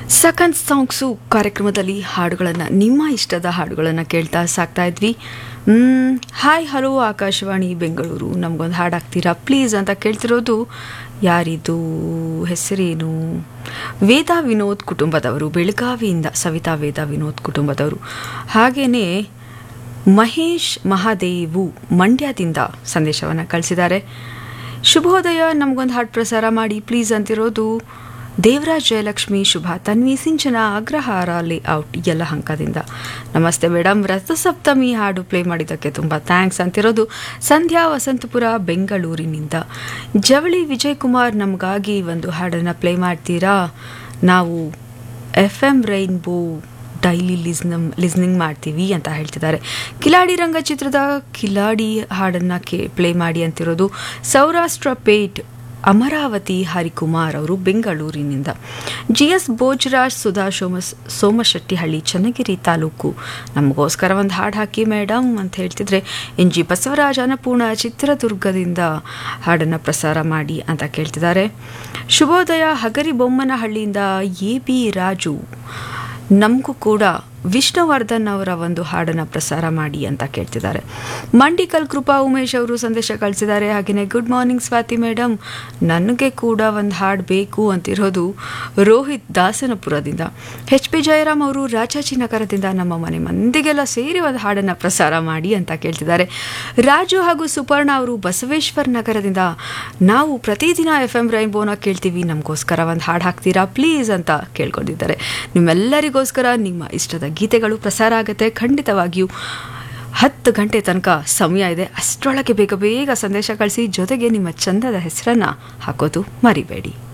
ಸಖನ್ songs ಕಾರ್ಯಕ್ರಮದಲ್ಲಿ ಹಾಡುಗಳನ್ನು ನಿಮ್ಮ ಇಷ್ಟದ ಹಾಡುಗಳನ್ನು ಕೇಳ್ತಾ ಸಾಕ್ತಾ ಇದ್ವಿ ಮ್, ಹಾಯ್ ಹಲೋ ಆಕಾಶವಾಣಿ ಬೆಂಗಳೂರು ನಮಗೊಂದು ಹಾಡು ಹಾಕ್ತೀರಾ ಪ್ಲೀಸ್ ಅಂತ ಕೇಳ್ತಿರೋದು ಯಾರಿದು ಹೆಸರೇನು ವೇದಾ ವಿನೋದ್ ಕುಟುಂಬದವರು ಬೆಳಗಾವಿಯಿಂದ ಸವಿತಾ ವೇದಾ ವಿನೋದ್ ಕುಟುಂಬದವರು ಹಾಗೆಯೇ ಮಹೇಶ್ ಮಹಾದೇವು ಮಂಡ್ಯದಿಂದ ಸಂದೇಶವನ್ನು ಕಳಿಸಿದ್ದಾರೆ ಶುಭೋದಯ ನಮಗೊಂದು ಹಾಡು ಪ್ರಸಾರ ಮಾಡಿ ಪ್ಲೀಸ್ ಅಂತಿರೋದು ದೇವರಾಜ್ ಜಯಲಕ್ಷ್ಮಿ ಶುಭ ತನ್ವಿ ಸಿಂಚನ ಅಗ್ರಹಾರ ಲೇಔಟ್ ಯಲಹಂಕದಿಂದ ನಮಸ್ತೆ ಮೇಡಮ್ ರಥಸಪ್ತಮಿ ಹಾಡು ಪ್ಲೇ ಮಾಡಿದ್ದಕ್ಕೆ ತುಂಬ ಥ್ಯಾಂಕ್ಸ್ ಅಂತಿರೋದು ಸಂಧ್ಯಾ ವಸಂತಪುರ ಬೆಂಗಳೂರಿನಿಂದ ಜವಳಿ ವಿಜಯ್ ಕುಮಾರ್ ನಮಗಾಗಿ ಒಂದು ಹಾಡನ್ನು ಪ್ಲೇ ಮಾಡ್ತೀರಾ ನಾವು F M rainbow daily listen listening ಮಾಡ್ತೀವಿ ಅಂತ ಹೇಳ್ತಿದ್ದಾರೆ ಕಿಲಾಡಿ ರಂಗ ಚಿತ್ರದ ಕಿಲಾಡಿ ಹಾಡನ್ನು ಕೇ ಪ್ಲೇ ಮಾಡಿ ಅಂತಿರೋದು ಸೌರಾಷ್ಟ್ರ ಪೇಟ್ ಅಮರಾವತಿ ಹರಿಕುಮಾರ್ ಅವರು ಬೆಂಗಳೂರಿನಿಂದ ಜಿ ಎಸ್ ಭೋಜರಾಜ್ ಸುಧಾ ಸೋಮಸ್ ಸೋಮಶೆಟ್ಟಿಹಳ್ಳಿ ಚನ್ನಗಿರಿ ತಾಲೂಕು ನಮಗೋಸ್ಕರ ಒಂದು ಹಾಡು ಹಾಕಿ ಮೇಡಮ್ ಅಂತ ಹೇಳ್ತಿದ್ರೆ ಎನ್ ಜಿ ಬಸವರಾಜ್ ಅನ್ನಪೂರ್ಣ ಚಿತ್ರದುರ್ಗದಿಂದ ಹಾಡನ್ನು ಪ್ರಸಾರ ಮಾಡಿ ಅಂತ ಕೇಳ್ತಿದ್ದಾರೆ ಶುಭೋದಯ ಹಗರಿ ಬೊಮ್ಮನಹಳ್ಳಿಯಿಂದ ಎ ಬಿ ರಾಜು ನಮಗೂ ಕೂಡ ವಿಷ್ಣುವರ್ಧನ್ ಅವರ ಒಂದು ಹಾಡನ್ನು ಪ್ರಸಾರ ಮಾಡಿ ಅಂತ ಕೇಳ್ತಿದ್ದಾರೆ ಮಂಡಿಕಲ್ ಕೃಪಾ ಉಮೇಶ್ ಅವರು ಸಂದೇಶ ಕಳಿಸಿದ್ದಾರೆ ಹಾಗೆಯೇ ಗುಡ್ ಮಾರ್ನಿಂಗ್ ಸ್ವಾತಿ ಮೇಡಮ್ ನನಗೆ ಕೂಡ ಒಂದು ಹಾಡು ಬೇಕು ಅಂತಿರೋದು ರೋಹಿತ್ ದಾಸನಪುರದಿಂದ ಎಚ್ ಪಿ ಜಯರಾಮ್ ಅವರು ರಾಜಾಜಿನಗರದಿಂದ ನಮ್ಮ ಮನೆ ಮಂದಿಗೆಲ್ಲ ಸೇರಿ ಒಂದು ಹಾಡನ್ನು ಪ್ರಸಾರ ಮಾಡಿ ಅಂತ ಕೇಳ್ತಿದ್ದಾರೆ ರಾಜು ಹಾಗೂ ಸುಪರ್ಣ ಅವರು ಬಸವೇಶ್ವರ ನಗರದಿಂದ ನಾವು ಪ್ರತಿದಿನ ಎಫ್ ಎಂ ರೈನ್ಬೋನ ಕೇಳ್ತೀವಿ ನಮಗೋಸ್ಕರ ಒಂದು ಹಾಡು ಹಾಕ್ತೀರಾ ಪ್ಲೀಸ್ ಅಂತ ಕೇಳ್ಕೊಂಡಿದ್ದಾರೆ ನಿಮ್ಮೆಲ್ಲರಿಗೋಸ್ಕರ ನಿಮ್ಮ ಇಷ್ಟದ ಗೀತೆಗಳು ಪ್ರಸಾರ ಆಗುತ್ತೆ ಖಂಡಿತವಾಗಿಯೂ ಹತ್ತು ಗಂಟೆ ತನಕ ಸಮಯ ಇದೆ ಅಷ್ಟರೊಳಗೆ ಬೇಗ ಬೇಗ ಸಂದೇಶ ಕಳಿಸಿ ಜೊತೆಗೆ ನಿಮ್ಮ ಚಂದದ ಹೆಸರನ್ನು ಹಾಕೋದು ಮರಿಬೇಡಿ